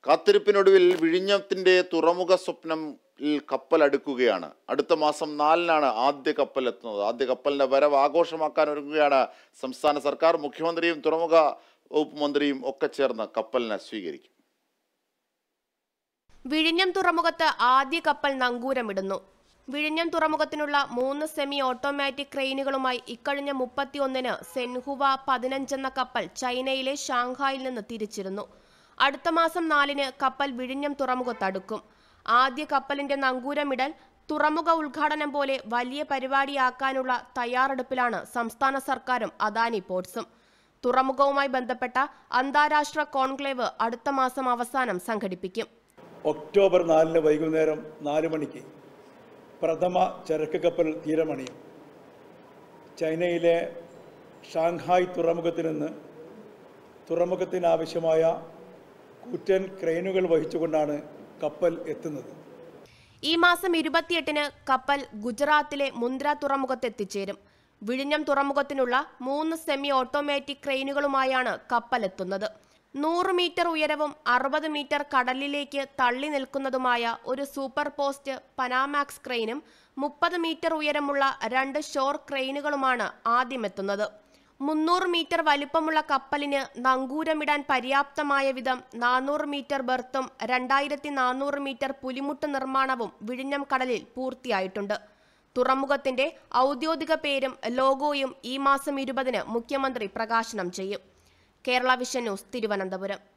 കാത്തിരിപ്പിനൊടുവിൽ വിഴിഞ്ഞത്തിന്റെ തുറമുഖ സ്വപ്നം കപ്പൽ അടുക്കുകയാണ് അടുത്ത മാസം നാലിനാണ് ആദ്യ കപ്പൽ എത്തുന്നത് ആദ്യ കപ്പലിന്റെ വരവ് ആഘോഷമാക്കാൻ ഒരുങ്ങുകയാണ് സംസ്ഥാന സർക്കാർ മുഖ്യമന്ത്രിയും തുറമുഖ വകുപ്പ് മന്ത്രിയും ഒക്കെ ചേർന്ന് കപ്പലിനെ സ്വീകരിക്കും വിഴിഞ്ഞം തുറമുഖത്ത് ആദ്യ കപ്പൽ നങ്കൂരമിടുന്നു വിഴിഞ്ഞം തുറമുഖത്തിനുള്ള മൂന്ന് സെമി ഓട്ടോമാറ്റിക് ക്രെയിനുകളുമായി ഇക്കഴിഞ്ഞ മുപ്പത്തിയൊന്നിന് സെൻഹുവ പതിനഞ്ചെന്ന കപ്പൽ ചൈനയിലെ ഷാങ്ഹായിൽ നിന്ന് തിരിച്ചിരുന്നു അടുത്ത മാസം നാലിന് കപ്പൽ വിഴിഞ്ഞം തുറമുഖത്തടുക്കും ആദ്യ കപ്പലിന്റെ നങ്കൂരമിടൽ തുറമുഖ ഉദ്ഘാടനം പോലെ വലിയ പരിപാടിയാക്കാനുള്ള തയ്യാറെടുപ്പിലാണ് സംസ്ഥാന സർക്കാരും അദാനി പോർട്സും തുറമുഖവുമായി ബന്ധപ്പെട്ട അന്താരാഷ്ട്ര കോൺക്ലേവ് അടുത്ത മാസം അവസാനം സംഘടിപ്പിക്കും ഒക്ടോബർ നാലിന് വൈകുന്നേരം നാല് മണിക്ക് പ്രഥമ ചരക്ക് കപ്പൽ തീരമണിയും ചൈനയിലെ ഷാങ്ഹായ് തുറമുഖത്തിൽ നിന്ന് തുറമുഖത്തിനാവശ്യമായ കൂറ്റൻ ക്രെയിനുകൾ വഹിച്ചുകൊണ്ടാണ് കപ്പൽ എത്തുന്നത് ഈ മാസം ഇരുപത്തിയെട്ടിന് കപ്പൽ ഗുജറാത്തിലെ മുന്ദ്ര തുറമുഖത്തെത്തിച്ചേരും വിഴിഞ്ഞം തുറമുഖത്തിനുള്ള മൂന്ന് സെമി ഓട്ടോമാറ്റിക് ക്രെയിനുകളുമായാണ് കപ്പൽ എത്തുന്നത് നൂറ് മീറ്റർ ഉയരവും അറുപത് മീറ്റർ കടലിലേക്ക് തള്ളി നിൽക്കുന്നതുമായ ഒരു സൂപ്പർ പോസ്റ്റ് പനാമാക്സ് ക്രെയിനും മുപ്പത് മീറ്റർ ഉയരമുള്ള രണ്ട് ഷോർ ക്രെയിനുകളുമാണ് ആദ്യം എത്തുന്നത് മുന്നൂറ് മീറ്റർ വലിപ്പമുള്ള കപ്പലിന് നങ്കൂരമിടാൻ പര്യാപ്തമായ വിധം നാനൂറ് മീറ്റർ ബർത്തും രണ്ടായിരത്തി നാനൂറ് മീറ്റർ പുലിമുട്ട് നിർമ്മാണവും വിഴിഞ്ഞം കടലിൽ പൂർത്തിയായിട്ടുണ്ട് തുറമുഖത്തിന്റെ ഔദ്യോഗിക പേരും ലോഗോയും ഈ മാസം ഇരുപതിന് മുഖ്യമന്ത്രി പ്രകാശനം ചെയ്യും കേരള വിഷൻ ന്യൂസ് തിരുവനന്തപുരം